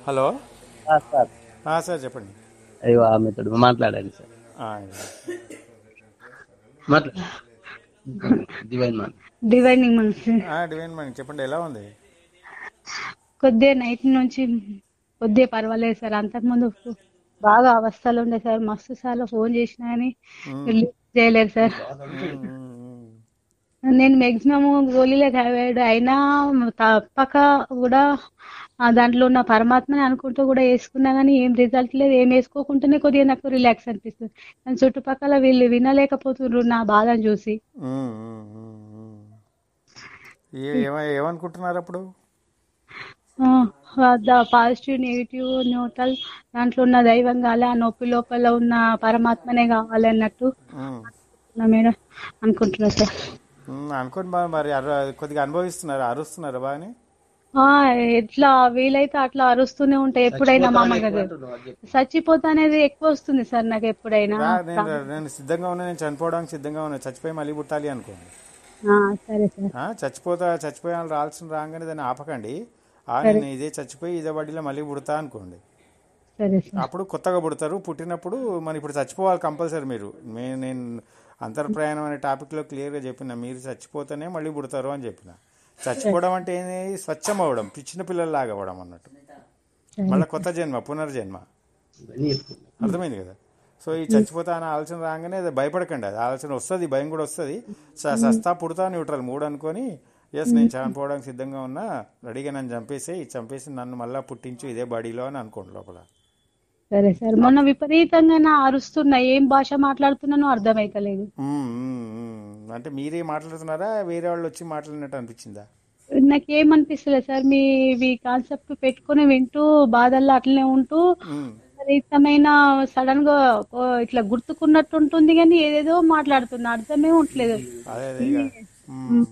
Hello ఆ, sir ఆ, sir చెప్పండి అయ్యో ఆమెతోడు మాట్లాడండి సార్ ఆ, మాట్లా దివైన్ మాన్ డివైనింగ్ మనసు ఆ, డివైన్ మణి చెప్పండి ఎలా ఉంది కొద్దిగా నైట్ నుంచి కొద్దిగా పర్వాలేదు సార్ అంతకుముందు బాగా అవస్థలు ఉండే సార్ మస్తు సార్లు ఫోన్ చేసినా కానీ లిఫ్ట్ చేయలేదు సార్ ఉమ్, ఉమ్, ఉమ్. నేను మాక్సిమం గోళీలే తాగాడు అయినా తప్పక కూడా ఆ దాంట్లో ఉన్న పరమాత్మని అనుకుంటూ కూడా వేసుకున్నా కానీ ఏం రిజల్ట్ లేదు ఏం వేసుకోకుండానే కొద్దిగా నాకు రిలాక్స్ అనిపిస్తుంది కానీ చుట్టుపక్కల వీళ్ళు వినలేకపోతున్నారు నా బాధను చూసి ఉమ్, ఉమ్, ఉమ్, ఉమ్. ఏ- ఏమ- ఏమనుకుంటున్నారు అప్పుడు పాజిటివ్ నెగిటివ్ న్యూట్రల్ దాంట్లో ఉన్న దైవం కాలే ఆ నొప్పి లోపల ఉన్న పరమాత్మనే కావాలి అన్నట్టు ఉమ్, నా మేడం అనుకుంటున్నా సార్ ఉమ్, అనుకోండి బా మరి అరు- కొద్దిగా అనుభవిస్తున్నారు అరుస్తున్నారు బాగానే ఆ, ఎట్లా వీలైతే అట్లా అరుస్తూనే ఉంటాయి ఎప్పుడైనా మా అమ్మ కదా చచ్చిపోతా అనేది ఎక్కువ వస్తుంది సార్ నాకు ఎప్పుడైనా రా, నేను నేను సిద్ధంగా ఉన్నా నేను చనిపోవడానికి సిద్ధంగా ఉన్నా చచ్చిపోయి మళ్ళీ పుట్టాలి అనుకోండి ఆ, సరే సార్ ఆ, చచ్చిపోతా చచ్చిపోయాను రాల్సిన రాగానే దాన్ని ఆపకండి ఆ నేను ఇదే చచ్చిపోయి ఇదే బడిలో మళ్ళీ పుడతా అనుకోండి సరే సార్ అప్పుడు కొత్తగా పుడతారు పుట్టినప్పుడు మన ఇప్పుడు చచ్చిపోవాలి కంపల్సరీ మీరు మే- నేను అంతర్ప్రయాణం అనే టాపిక్లో క్లియర్గా చెప్పిన మీరు చచ్చిపోతేనే మళ్ళీ పుడతారు అని చెప్పిన చచ్చిపోవడం అంటే ఏంది స్వచ్ఛం అవ్వడం పిచ్చిన పిల్లల్లాగా అవ్వడం అన్నట్టు మళ్ళీ కొత్త జన్మ పునర్జన్మ అర్థమైంది కదా సో ఈ చచ్చిపోతా అనే ఆలోచన రాగానే అది భయపడకండి అది ఆలోచన వస్తుంది భయం కూడా వస్తుంది స- సస్తా పుడతా న్యూట్రల్ మూడు అనుకొని ఎస్ నేను చనిపోవడానికి సిద్ధంగా ఉన్నా రెడీగా నన్ను చంపేసి చంపేసి నన్ను మళ్ళీ పుట్టించు ఇదే బాడీలో అని అనుకోండి లోపల సరే సార్ మొన్న విపరీతంగా నా అరుస్తున్నా ఏం భాష మాట్లాడుతున్నానో అర్థమైతలేదు మ్మ్, మ్మ్, మ్మ్. అంటే మీరే మాట్లాడుతున్నారా వేరే వాళ్ళు వచ్చి మాట్లాడినట్టు అనిపించిందా నాకేమనిపిస్తలేదు సార్ మీ మీ కాన్సెప్ట్ పెట్టుకొని వింటూ బాధల్లో అట్లనే ఉంటూ మ్మ్. విపరీతమైన సడన్ గా ఓ ఇట్లా గుర్తుకున్నట్టు ఉంటుంది కానీ ఏదేదో మాట్లాడుతున్నా అర్థమే ఉండలేదు అదే అదే ఇక మ్మ్.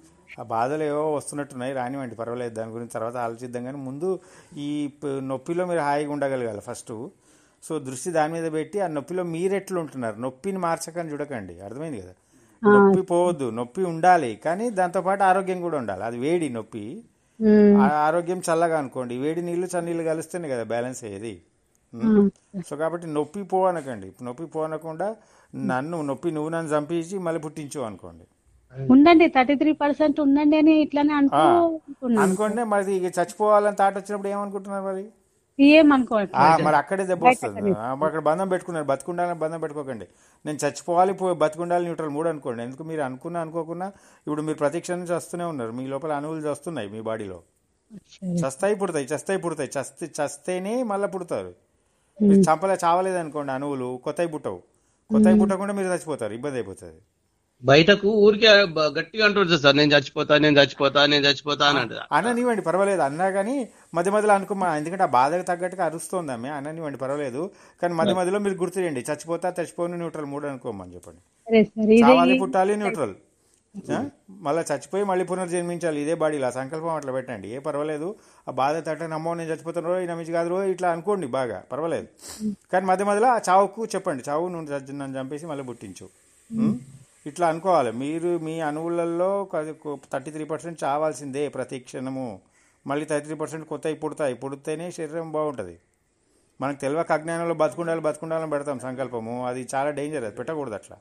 ఆ బాధలు ఏవో వస్తున్నట్టున్నాయి రానివ్వండి పర్వాలేదు దాని గురించి తర్వాత ఆలోచిద్దాం కానీ ముందు ఈ ప- నొప్పిలో మీరు హాయిగా ఉండగలగాలి ఫస్ట్ సో దృష్టి దాని మీద పెట్టి ఆ నొప్పిలో మీరు ఎట్లా ఉంటున్నారు నొప్పిని మార్చకని చూడకండి అర్థమైంది కదా నొప్పి పోవద్దు నొప్పి ఉండాలి కానీ దాంతోపాటు ఆరోగ్యం కూడా ఉండాలి అది వేడి నొప్పి ఉమ్, ఆ ఆరోగ్యం చల్లగా అనుకోండి వేడి నీళ్లు చన్నీళ్ళు కలిస్తేనే కదా బ్యాలెన్స్ అయ్యేది ఉమ్. సో కాబట్టి నొప్పి పోవనకండి నొప్పి పోనకుండా నన్ను నొప్పి నువ్వు నన్ను చంపించి మళ్ళీ పుట్టించు అనుకోండి ఉండండి థర్టీ త్రీ పర్సెంట్ ఉండండి అని ఇట్లానే అంటూ ఆ. ఉంటున్నాను. అనుకోండి మరి ఇక చచ్చిపోవాలని తాట వచ్చినప్పుడు ఏమనుకుంటున్నారు మరి ఏమనుకోవట్లేదు ఆ, మరి అక్కడే దెబ్బ వస్తుంది ఆ, మరి అక్కడ బంధం పెట్టుకున్నారు బతుకుండాలని బంధం పెట్టుకోకండి నేను చచ్చిపోవాలి పో- బతుకుండాలి న్యూట్రల్ మూడు అనుకోండి ఎందుకు మీరు అనుకున్నా అనుకోకున్నా ఇప్పుడు మీరు ప్రతి క్షణం చస్తూనే ఉన్నారు మీ లోపల అణువులు చస్తున్నాయి మీ బాడీలో సరే. చస్తాయి పుడతాయి చస్తాయి పుడతాయి చస్తే చస్తేనే మళ్ళీ పుడతారు మీరు చంపలే చావలేదు అనుకోండి అణువులు కొత్తవి పుట్టవు కొత్తవి పుట్టకుండా మీరు చచ్చిపోతారు ఇబ్బంది అయిపోతుంది బయటకు ఊరికే బ- గట్టిగా అంటుంది సార్ నేను చచ్చిపోతా నేను చచ్చిపోతా నేను చచ్చిపోతా అని అంటారు అననివ్వండి పర్వాలేదు అన్నా కానీ మధ్య మధ్యలో అనుకోమా ఎందుకంటే ఆ బాధకు తగ్గట్టుగా అరుస్తోంది ఆమె అననివ్వండి పర్వాలేదు కానీ మధ్య మధ్యలో మీరు గుర్తుచేయండి చచ్చిపోతా చచ్చిపోను న్యూట్రల్ మూడు అనుకోమని చెప్పండి సరే సరే ఇది చావాలి పుట్టాలి న్యూట్రల్ ఆ? మళ్ళీ చచ్చిపోయి మళ్ళీ పునర్జన్మించాలి ఇదే బాడీలో ఆ సంకల్పం అట్లా పెట్టండి ఏ పర్వాలేదు ఆ బాధ తట్ట నమ్మో నేను చచ్చిపోతాను రో నమ్మించి కాదు రో ఇట్లా అనుకోండి బాగా పర్వాలేదు కానీ మధ్య మధ్యలో ఆ చావుకు చెప్పండి చావు నువ్వు చచ్చి- నన్ను చంపేసి మళ్ళీ పుట్టించు ఉం? ఇట్లా అనుకోవాలి మీరు మీ అణువులలో థర్టీ త్రీ పర్సెంట్ చావాల్సిందే ప్రతి క్షణము మళ్ళీ థర్టీ త్రీ పర్సెంట్ కొత్తవి పుడతాయి పుడితేనే శరీరం బాగుంటుంది మనకు తెలియక అజ్ఞానంలో బతుకుండాలి బతుకుండాలని పెడతాం సంకల్పము అది చాలా డేంజర్ అది పెట్టకూడదు అట్లా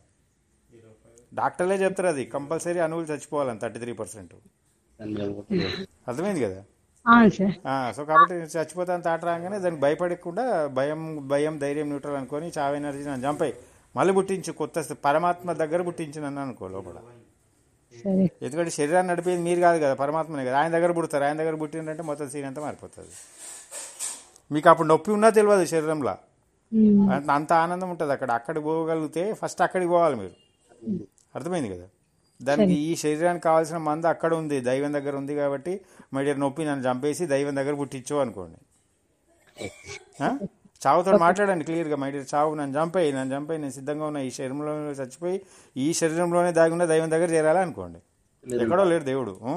డాక్టర్లే చెప్తారు అది కంపల్సరీ అణువులు చచ్చిపోవాలని థర్టీ త్రీ పర్సెంట్ అర్థమైంది కదా అవును సార్ ఆ, సో కాబట్టి చచ్చిపోతాను తాట రాగానే దానికి భయపడకుండా భయం భయం ధైర్యం న్యూట్రల్ అనుకొని చావు ఎనర్జీ నన్ను చంపాయి మళ్ళీ పుట్టించు కొత్త స్థ- పరమాత్మ దగ్గర పుట్టించు నన్ను అనుకో లోపల సరే ఎందుకంటే శరీరాన్ని నడిపేది మీరు కాదు కదా పరమాత్మనే కదా ఆయన దగ్గర పుడతారు ఆయన దగ్గర పుట్టిందంటే మొత్తం సీన్ అంతా మారిపోతుంది మీకు అప్పుడు నొప్పి ఉన్నా తెలియదు శరీరంలో ఉమ్, అంత అంత ఆనందం ఉంటుంది అక్కడ అక్కడికి పోగలిగితే ఫస్ట్ అక్కడికి పోవాలి మీరు అర్థమైంది కదా దానికి ఈ శరీరానికి కావాల్సిన మంద అక్కడ ఉంది దైవం దగ్గర ఉంది కాబట్టి మరి నొప్పి నన్ను చంపేసి దైవం దగ్గర పుట్టించు అనుకోండి ఆ? చావుతో మాట్లాడండి క్లియర్గా మై డియర్ చావు నన్ను చంపేయి నన్ను చంపేయి నేను సిద్ధంగా ఉన్న ఈ శరీరంలో చచ్చిపోయి ఈ శరీరంలోనే దాగి ఉన్న దైవం దగ్గర చేరాలి అనుకోండి ఎక్కడో లేడు దేవుడు ఉం?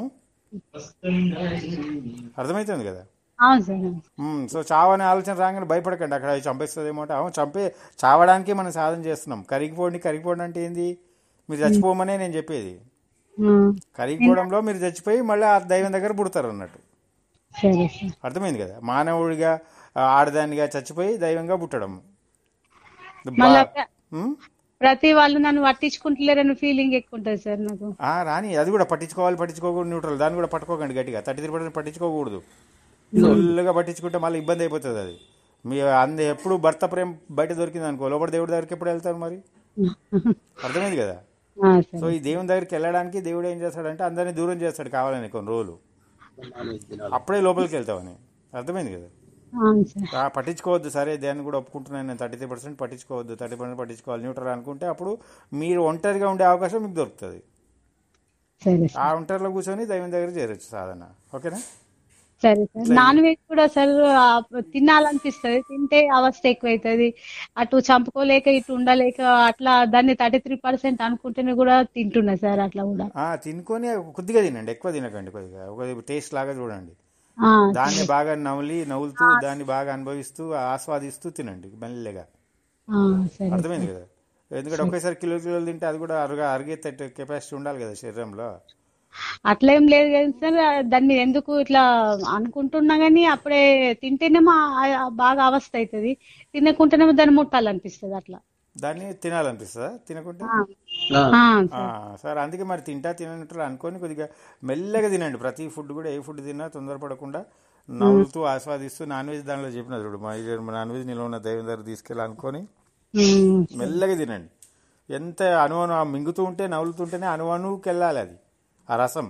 అర్థమవుతుంది కదా అవును సార్ అవును. మ్మ్. సో చావు అనే ఆలోచన రాగానే భయపడకండి అక్కడ అది చంపేస్తుందేమో అంటే అవును చంపే చావడానికి మనం సాధన చేస్తున్నాం కరిగిపోండి కరిగిపోండి అంటే ఏంది మీరు చచ్చిపోమనే నేను చెప్పేది ఉమ్, కరిగిపోవడంలో మీరు చచ్చిపోయి మళ్ళీ ఆ దైవం దగ్గర పుడతారు అన్నట్టు సరే సార్ అర్థమైంది కదా మానవుడిగా ఆ, ఆడదానిగా చచ్చిపోయి దైవంగా పుట్టడం మళ్ళా బా- ప్ర- ఉమ్? ప్రతి వాళ్ళు నన్ను పట్టించుకుంటలేరని ఫీలింగ్ ఎక్కువ ఉంటుంది సార్ నాకు ఆ, రాని అది కూడా పట్టించుకోవాలి పట్టించుకోకూడదు న్యూట్రల్ దాన్ని కూడా పట్టుకోకండి గట్టిగా థర్టీ త్రీ పర్సెంట్ పట్టించుకోకూడదు ఫుల్గా పట్టించుకుంటే మళ్ళీ ఇబ్బంది అయిపోతుంది అది మీ అంద ఎప్పుడు భర్త ప్రేమ బయట దొరికింది అనుకో లోపల దేవుడి దగ్గరికి ఎప్పుడు వెళ్తారు మరి అర్థమైంది కదా ఆ, సో సరే ఈ దేవుని దగ్గరికి వెళ్ళడానికి దేవుడు ఏం చేస్తాడంటే అందరినీ దూరం చేస్తాడు కావాలని కొన్ని రోజులు అప్పుడే లోపలికి వెళ్తామని అర్థమైంది కదా అవును సార్ ఆ, పట్టించుకోవద్దు సరే దాన్ని కూడా ఒప్పుకుంటున్నాను నేను థర్టీ త్రీ పర్సెంట్ పట్టించుకోవద్దు థర్టీ పర్సెంట్ పట్టించుకోవాలి న్యూట్రల్ అనుకుంటే అప్పుడు మీరు ఒంటరిగా ఉండే అవకాశం మీకు దొరుకుతుంది సరే సార్ ఆ ఒంటరిలో కూర్చొని దైవం దగ్గర చేరొచ్చు సాధన ఓకేనా సరే సార్ నాన్ వెజ్ కూడా సార్ ఆ, తినాలనిపిస్తుంది తింటే అవస్థ ఎక్కువైతుంది అటు చంపుకోలేక ఇటు ఉండలేక అట్లా దాన్ని థర్టీ త్రీ పర్సెంట్ అనుకుంటేనే కూడా తింటున్నా సార్ అట్లా కూడా ఆ, తినుకొని కొద్దిగా తినండి ఎక్కువ తినకండి కొద్దిగా ఒక టేస్ట్ లాగా చూడండి ఆ, దాన్ని బాగా నవ్వులి నవ్వులుతూ దాన్ని బాగా అనుభవిస్తూ ఆస్వాదిస్తూ తినండి మెల్లగా ఆ, సరే అర్థమైంది కదా ఎందుకంటే ఒకేసారి కిలో కిలోలు తింటే అది కూడా అరుగా అరిగే కెపాసిటీ ఉండాలి కదా శరీరంలో అట్లా ఏం లేదు కానీ సార్ దాన్ని ఎందుకు ఇట్లా అనుకుంటున్నా గానీ అప్పుడే తింటేనేమో ఆ- ఆ బాగా అవస్థ అవుతుంది తినకుంటేనేమో దాన్ని ముట్టాలనిపిస్తుంది అట్లా దాన్ని తినాలనిపిస్తుందా తినకుంటే ఆ, ఆ, ఆ, ఆ, సార్ అందుకే మరి తింటా తినట్టు అనుకొని కొద్దిగా మెల్లగా తినండి ప్రతి ఫుడ్ కూడా ఏ ఫుడ్ తిన్నా తొందరపడకుండా నవ్వుతూ ఆస్వాదిస్తూ నాన్ వెజ్ దానిలో చెప్పిన చూడు మా నాన్ వెజ్ నిలో ఉన్న దైవం దగ్గర తీసుకెళ్ళి అనుకొని ఉమ్, మెల్లగా తినండి ఎంత అనువను ఆ మింగుతూ ఉంటే నవ్వులుతుంటేనే అనువనుకి వెళ్ళాలి అది ఆ రసం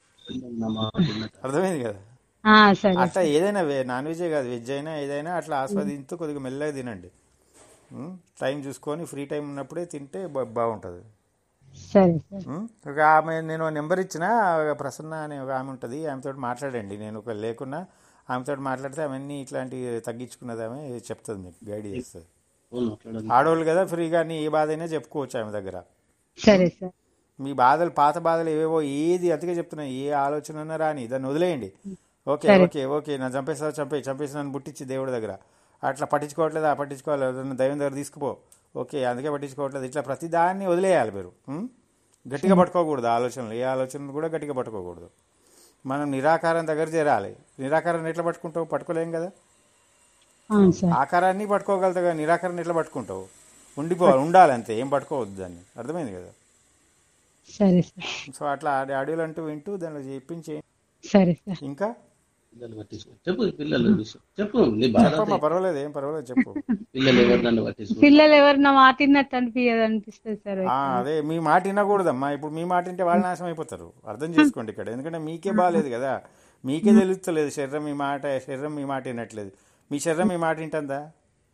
అర్థమైంది కదా ఆ, సరే అట్లా ఏదైనా వే- నాన్ వెజే కాదు వెజ్ అయినా ఏదైనా అట్లా ఆస్వాదించుతూ కొద్దిగా మెల్లగా తినండి ఉం? టైం చూసుకొని ఫ్రీ టైం ఉన్నప్పుడే తింటే బా- బాగుంటుంది సరే సార్ ఉం? ఒక ఆమె నేను నెంబర్ ఇచ్చిన ఒక ప్రసన్న అనే ఒక ఆమె ఉంటుంది ఆమెతో మాట్లాడండి నేను ఒక లేకున్నా ఆమెతో మాట్లాడితే అవన్నీ ఇట్లాంటివి తగ్గించుకున్నది ఆమె చెప్తుంది మీకు గైడ్ చేస్తుంది అవును, మాట్లాడండి. ఆడవాళ్ళు కదా ఫ్రీగా ఏ బాధ అయినా చెప్పుకోవచ్చు ఆమె దగ్గర సరే సార్ మీ బాధలు పాత బాధలు ఏవేవో ఏది అందుకే చెప్తున్నా ఏ ఆలోచన ఉన్నా రాని దాన్ని వదిలేయండి ఓకే ఓకే ఓకే నా చంపేస్తావు చంపే చంపేసి నన్ను పుట్టించి దేవుడి దగ్గర అట్లా పట్టించుకోవట్లేదు ఆ పట్టించుకోవాలి ఎవరైనా దైవం దగ్గర తీసుకుపో ఓకే అందుకే పట్టించుకోవట్లేదు ఇట్లా ప్రతి దాన్ని వదిలేయాలి మీరు ఉం? గట్టిగా పట్టుకోకూడదు ఆలోచనలు ఏ ఆలోచనలు కూడా గట్టిగా పట్టుకోకూడదు మనం నిరాకారం దగ్గర చేరాలి నిరాకారాన్ని ఎట్లా పట్టుకుంటావు పట్టుకోలేం కదా అవును సార్ ఆకారాన్ని పట్టుకోగలుగుతావు కానీ నిరాకారాన్ని ఎట్లా పట్టుకుంటావు ఉండిపోవాలి ఉండాలి అంతే ఏం పట్టుకోవద్దు దాన్ని అర్థమైంది కదా సరే సార్ సో అట్లా ఆడి ఆడియోలు అంటూ వింటూ దానిలో చెప్పించే సరే సార్ ఇంకా పిల్లలు పట్టించుకో చెప్పు ఈ పిల్లల విషయం చెప్పు నీ బాధ చెప్పమ్మా పర్వాలేదు ఏం పర్వాలేదు చెప్పు పిల్లలు ఎవరు నన్ను పట్టించుకో పిల్లలు ఎవరన్నా మాటినట్టు అనిపించదు అనిపిస్తుంది సార్ ఆ, అదే మీ మాట వినకూడదమ్మా ఇప్పుడు మీ మాట వింటే వాళ్ళు నాశనం అయిపోతారు అర్థం చేసుకోండి ఇక్కడ ఎందుకంటే మీకే బాగాలేదు కదా మీకే తెలుస్తలేదు శరీరం మీ మాట శరీరం మీ మాట వినట్లేదు మీ శరీరం మీ మాట వింటుందా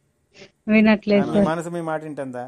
వినట్లేదు మీ మనసు మీ మాట వింటుందా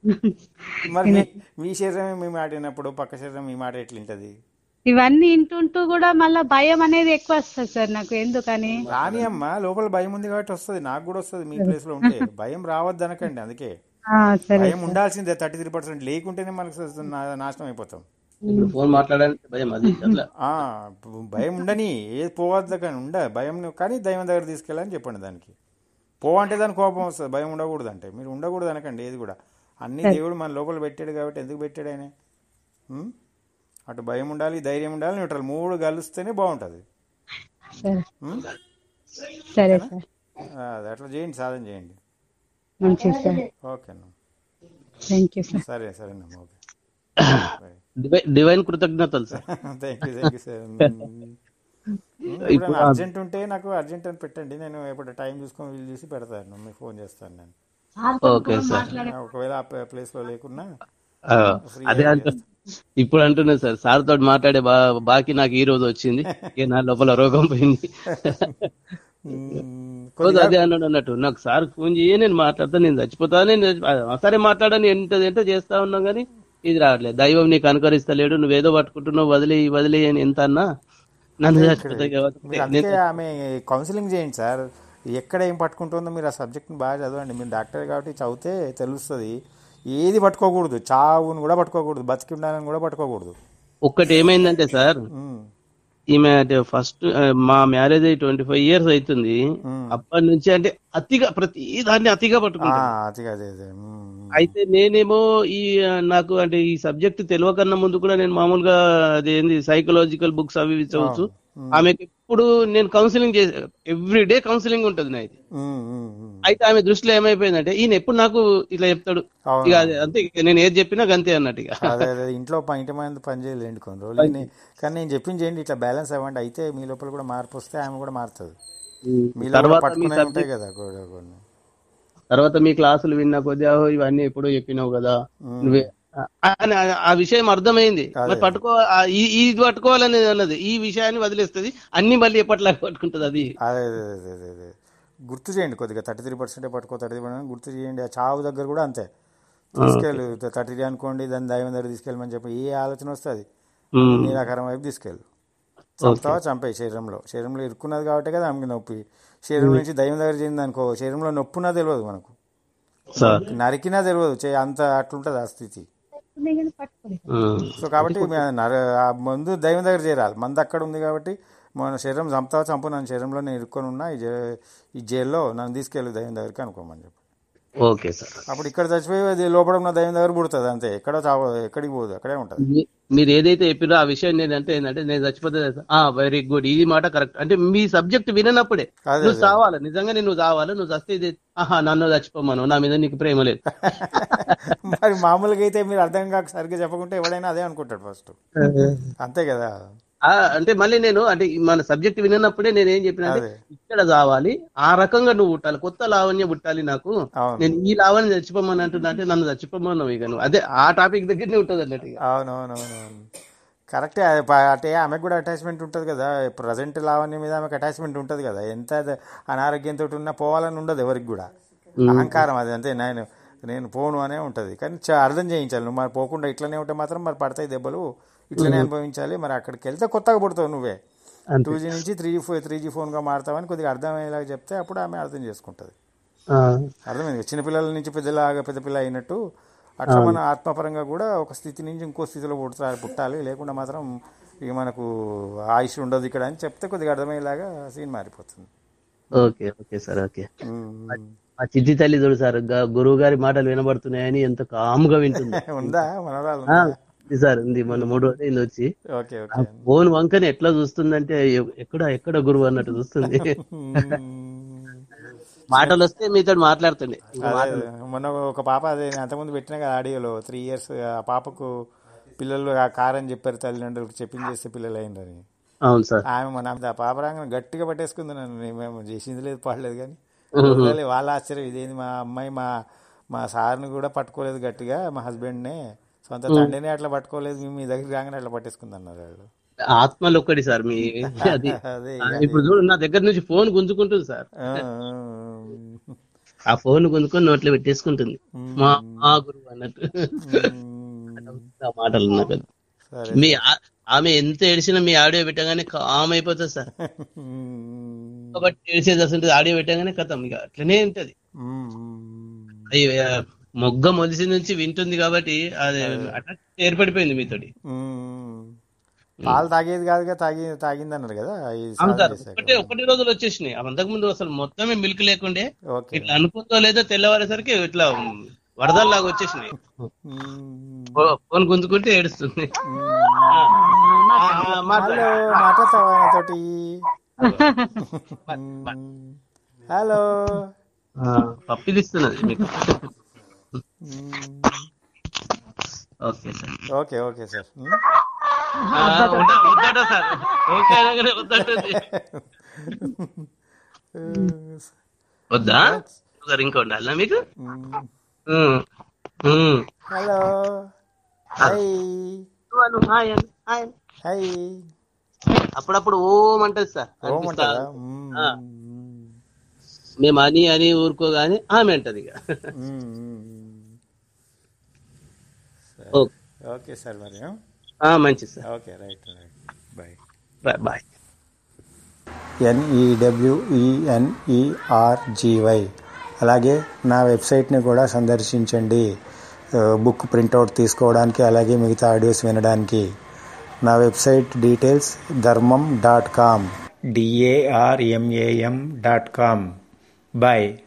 మరి మీ- మీ శరీరమే మీ మాట విన్నప్పుడు పక్క శరీరం మీ మాట ఎట్లుంటది ఇవన్నీ ఇంటుంటూ కూడా మళ్ళా భయం అనేది ఎక్కువ వస్తుంది సార్ నాకు ఎందుకని రాని అమ్మ లోపల భయం ఉంది కాబట్టి వస్తుంది నాకు కూడా వస్తుంది మీ ప్లేస్ లో ఉంటే భయం రావద్దు అనకండి అందుకే ఆ, సరే భయం ఉండాల్సిందే థర్టీ త్రీ పర్సెంట్ లేకుంటేనే మనకు స- నా- నాశనం అయిపోతాం ఇప్పుడు ఫోన్ మాట్లాడడానికి భయం అది అట్లా ఆ, భయం ఉండని ఏది పోవద్దు కానీ ఉండ భయం కానీ దైవం దగ్గర తీసుకెళ్ళని చెప్పండి దానికి పో అంటే దాని కోపం వస్తుంది భయం ఉండకూడదు అంటే మీరు ఉండకూడదు అనకండి ఏది కూడా అన్ని దేవుడు మన లోపల పెట్టాడు కాబట్టి ఎందుకు పెట్టాడు ఆయన ఉం? అటు భయం ఉండాలి ధైర్యం ఉండాలి న్యూట్రల్ మూడు కలిస్తేనే బాగుంటుంది సరే ఉం? సరే సార్ ఆ, అది అట్లా చేయండి సాధన చేయండి మంచిది సార్ ఓకే అన్న థ్యాంక్ యూ సార్ సరే సరేనమ్మా ఓకే డివై- డివైన్ కృతజ్ఞతలు sir thank you thank you sir ఇప్పుడు అర్జెంట్ ఉంటే నాకు అర్జెంట్ అని పెట్టండి నేను ఎప్పుడు టైం చూసుకొని వీలు చూసి పెడతాను మీకు ఫోన్ చేస్తాను నేను ఓకే సార్ ఒకవేళ ఆ ప్లేస్ లో లేకున్నా ఆ, అదే అంటు ఇప్పుడు అంటున్నా సార్ సార్ తోటి మాట్లాడే బా బాకీ నాకు ఈ రోజు వచ్చింది ఇక నా లోపల రోగం పోయింది మ్మ్, రోజు అదే అన్నాడు అన్నట్టు నాకు సార్ ఫోన్ చేయి నేను మాట్లాడతా నేను చచ్చిపోతా నేను చచ్చి- ఆ, సరే మాట్లాడని ఎంత ఎంత చేస్తా ఉన్నాం కానీ ఇది రావట్లేదు దైవం నీకు అనుకరిస్తలేడు నువ్వేదో పట్టుకుంటున్నావు వదిలే వదిలే అని ఎంత అన్నా నన్ను చచ్చిపోతా కాబట్టి మీరు అందుకే ఆమె కౌన్సిలింగ్ చేయండి సార్ ఎక్కడ ఏం పట్టుకుంటుందో మీరు ఆ సబ్జెక్ట్ని బాగా చదవండి మీరు డాక్టర్ కాబట్టి చదివితే తెలుస్తుంది ఏది పట్టుకోకూడదు చావుని కూడా పట్టుకోకూడదు బతికి ఉండాలని కూడా పట్టుకోకూడదు ఒక్కటి ఏమైందంటే సార్ మ్మ్. ఈమె అంటే ఫస్ట్ మా మ్యారేజ్ అయ్యి ట్వంటీ ఫైవ్ ఇయర్స్ అవుతుంది అప్పటి నుంచి అంటే అతిగా ప్రతి దాన్ని అతిగా ఆ, పట్టుకుంటాను అది అదే అదే మ్మ్. అయితే నేనేమో ఈ ఆ, నాకు అంటే ఈ సబ్జెక్ట్ తెలియకన్నా ముందు కూడా నేను మామూలుగా అదేంది సైకలాజికల్ బుక్స్ అవి ఇవి చదువుతూ ఆమెకి ఎప్పుడు నేను కౌన్సిలింగ్ చేసే ఎవ్రీ డే కౌన్సిలింగ్ ఉంటుంది నా ఇది ఉమ్, ఉమ్, ఉమ్. అయితే ఆమె దృష్టిలో ఏమైపోయిందంటే ఈయన ఎప్పుడు నాకు ఇట్లా చెప్తాడు అవును. ఇక అదే అంతే ఇక నేను ఏది చెప్పినా గంతే అన్నట్టు ఇక అదే అదే ఇంట్లో ప- ఇంటి మంది పని చేయలేండి కొన్ని రోజులు ఈయన- కానీ నేను చెప్పింది చేయండి ఇట్లా బ్యాలెన్స్ అవ్వండి అయితే మీ లోపల కూడా మార్పు వస్తే ఆమె కూడా మారుతుంది మీలో కూడా తర్వాత మీ పట్టుకునే subject- ఉంటాయి కదా కూడా కొన్ని తర్వాత మీ క్లాసులు విన్నా కొద్ది "ఓహో, ఇవన్నీ ఎప్పుడో చెప్పినావు కదా నువ్వే ఆ- అని ఆ- ఆ విషయం అర్థమైంది మరి పట్టుకో ఆ- ఈ- ఇది పట్టుకోవాలని అన్నది ఈ విషయాన్ని వదిలేస్తుంది అన్ని మళ్ళీ ఎప్పటిలాగా పట్టుకుంటది అది అదే అదే అదే అదే అదే గుర్తు చేయండి కొద్దిగా థర్టీ త్రీ పర్సెంటే పట్టుకో థర్టీ త్రీ పర్సెంట్ గుర్తు చేయండి ఆ చావు దగ్గర కూడా అంతే తీసుకెళ్ళు థర్టీ త్రీ అనుకోండి దాన్ని దైవం దగ్గర తీసుకెళ్ళమని చెప్పి ఏ ఆలోచన వస్తుంది ఉమ్. నిరాకారం వైపు తీసుకెళ్ళు చంపుతావా చంపే శరీరంలో శరీరంలో ఇరుక్కున్నది కాబట్టి కదా ఆమెకి నొప్పి శరీరం నుంచి దైవం దగ్గర చేరింది అనుకో శరీరంలో నొప్పున్నా తెలియదు మనకు సార్ నరికినా తెలియదు చే- అంత అట్లుంటుంది ఆ స్థితి పట్టుకోలేదు ఉమ్. సో కాబట్టి మే- నర ఆ మందు దైవం దగ్గర చేరాలి మందు అక్కడ ఉంది కాబట్టి మన శరీరం చంపుతావా చంపు నన్ను శరీరంలో నేను ఇరుక్కొని ఉన్నా ఈ జై- ఈ జైల్లో నన్ను తీసుకెళ్ళి దైవం దగ్గరికి అనుకోమని చెప్పి ఓకే సార్ అప్పుడు ఇక్కడ చచ్చిపోయి అది లోపల ఉన్న దైవం దగ్గర పుడుతుంది అంతే ఎక్కడో చావ ఎక్కడికి పోదు అక్కడే ఉంటుంది మీ- మీరు ఏదైతే చెప్పిరో ఆ విషయం ఏంటంటే ఏంటంటే నేను చచ్చిపోతే ఆ వెరీ గుడ్ ఇది మాట కరెక్ట్ అంటే మీ సబ్జెక్ట్ విననప్పుడే అదే, నువ్వు చావాలి నిజంగా నువ్వు చావాలి నువ్వు చస్తే ఇది ఆహా నన్ను చచ్చిపోమను నా మీద నీకు ప్రేమ లేదు మరి మామూలుగా అయితే మీరు అర్థం కాక సరిగ్గా చెప్పకుంటే ఎవడైనా అదే అనుకుంటాడు ఫస్ట్ అంతే కదా ఆ, అంటే మళ్ళీ నేను అంటే ఈ మన సబ్జెక్ట్ విననప్పుడే నేను ఏం చెప్పిన అంటే అదే. ఇక్కడ చావాలి ఆ రకంగా నువ్వు పుట్టాలి కొత్త లావణ్య పుట్టాలి నాకు అవును నేను ఈ లావణ్య చచ్చిపోమని అంటున్నా అంటే నన్ను చచ్చిపోమన్నావు ఇక నువ్వు అదే ఆ టాపిక్ దగ్గరనే ఉంటుంది అన్నట్టు ఇక. అవునవునవునవును కరెక్టే అది ప- అంటే ఆమెకు కూడా అటాచ్మెంట్ ఉంటుంది కదా ప్రజెంట్ లావణ్య మీద ఆమెకు అటాచ్మెంట్ ఉంటుంది కదా ఎంత ద- అనారోగ్యంతో ఉన్నా పోవాలని ఉండదు ఎవరికి కూడా అహంకారం అది అంతే నేను నేను పోను అనే ఉంటుంది కానీ చ- అర్థం చేయించాలి నువ్వు మరి పోకుండా ఇట్లనే ఉంటే మాత్రం మరి పడతాయి దెబ్బలు ఇట్లనే అనుభవించాలి మరి అక్కడికి వెళ్తే కొత్తగా పుడతావు నువ్వే అంతే. టూ జీ నుంచి three G four three G ఫోన్గా మారుతావని కొద్దిగా అర్థమయ్యేలాగా చెప్తే అప్పుడు ఆమె అర్థం చేసుకుంటుంది ఆ, అర్థమైంది చిన్నపిల్లల నుంచి పెద్దలాగా పెద్ద పిల్ల అయినట్టు అట్లా మన ఆత్మపరంగా కూడా ఒక స్థితి నుంచి ఇంకో స్థితిలో పుడతా పుట్టాలి లేకుండా మాత్రం ఇక మనకు ఆయుష్ ఉండదు ఇక్కడ అని చెప్తే కొద్దిగా అర్థమయ్యేలాగా సీన్ మారిపోతుంది ఓకే ఓకే సార్ ఓకే ఉమ్. ఆ చిట్టి తల్లి చూడు సార్ గా- గురువు గారి మాటలు వినబడుతున్నాయని ఎంత కాముగా వింటుంది ఉందా మనరాలు ఆ, ఉంది సార్ ఉంది మొన్న మూడు రోజులు అయింది వచ్చి ఓకే ఓకే ఫోన్ వంకని ఎట్లా చూస్తుందంటే ఎ- ఎక్కడ ఎక్కడ గురువు అన్నట్టు చూస్తుంది మాటలు వస్తే మీతో మాట్లాడుతుండే అదే మొన్న ఒక పాప అదే నేను అంతకుముందు పెట్టిన కదా ఆడియోలో త్రీ ఇయర్స్ ఆ పాపకు పిల్లలు ఆ కార్ అని చెప్పారు తల్లిదండ్రులకు చెప్పించేస్తే పిల్లలు అయిందని అవును సార్ ఆమె మన ఆమె ఆ పాప రాగానే గట్టిగా పట్టేసుకుంది నన్ను నేను మేము చేసింది లేదు పాడలేదు కానీ వదలలే. వాళ్ళ ఆశ్చర్యం ఇదేంది మా అమ్మాయి మా మా సార్ని కూడా పట్టుకోలేదు గట్టిగా మా హస్బెండ్నే సొంత తండ్రిని అట్లా పట్టుకోలేదు మేము మీ దగ్గర రాగానే అట్లా పట్టేసుకుంది అన్నారు వాళ్ళు ఆత్మలు ఒక్కటి సార్ మీ అది అదే ఆ, ఇప్పుడు చూడు నా దగ్గర నుంచి ఫోన్ గుంజుకుంటుంది సార్ ఆ, ఆ ఫోన్ గుంజుకొని నోట్లో పెట్టేసుకుంటుంది మా మా గురువు అన్నట్టు ఆ మాటలు నాకు అది. సరే మీ ఆ- ఆమె ఎంత ఏడిచినా మీ ఆడియో పెట్టగానే కామ్ అయిపోతుంది సార్ కాబట్టి ఏడిచేది అసలు ఆడియో పెట్టగానే కథం ఇక అట్లనే ఉంటది అది ఆ, మొగ్గ మొలిసి నుంచి వింటుంది కాబట్టి అది అట్లా ఏర్పడిపోయింది మీతోటి పాలు తాగేది కాదుగా తాగి తాగింది అన్నారు కదా ఈ అవును సాధన సార్ చేశాక. ఒకటే ఒకటి రోజులు వచ్చేసినాయి అంతకు ముందు అసలు మొత్తమే మిల్క్ లేకుండే ఓకే ఇట్లా అనుకుందో లేదో తెల్లవారేసరికి ఇట్లా వరదల్లాగా వచ్చేసినాయి మ్మ్. ఫో- ఫోన్ గుంజుకుంటే ఏడుస్తుంది ఆ, ఆ, మాట్లాడు. హలో మాట్లాడతావా నాతోటి హలో ఆ, పప్పిది ఇస్తున్నది మీకు okay sir okay okay sir ఆ, వద్ద- వద్దట సార్ ఓకే అనగానే వద్దటది వద్దా సార్ ఇంకా ఉండాలా మీకు ఉమ్. ఉమ్. Hello hi Anu, hi Anu, hi Anu. Hi అప్పుడప్పుడు ఓం అంటది సార్ ఓం అనిపిస్తా అంటారా ఆ. మేము అని అని ఊరుకోగానే ఆమె అంటది ఇక ఓకే ఓకే సార్ మరి ఆ, మంచిది sir okay right right bye bye bye NEWENERGY అలాగే నా వెబ్సైట్ని కూడా సందర్శించండి ఆ, బుక్ ప్రింట్అవుట్ తీసుకోవడానికి అలాగే మిగతా ఆడియోస్ వినడానికి నా website details Dharmam dot com D A R M A M dot com bye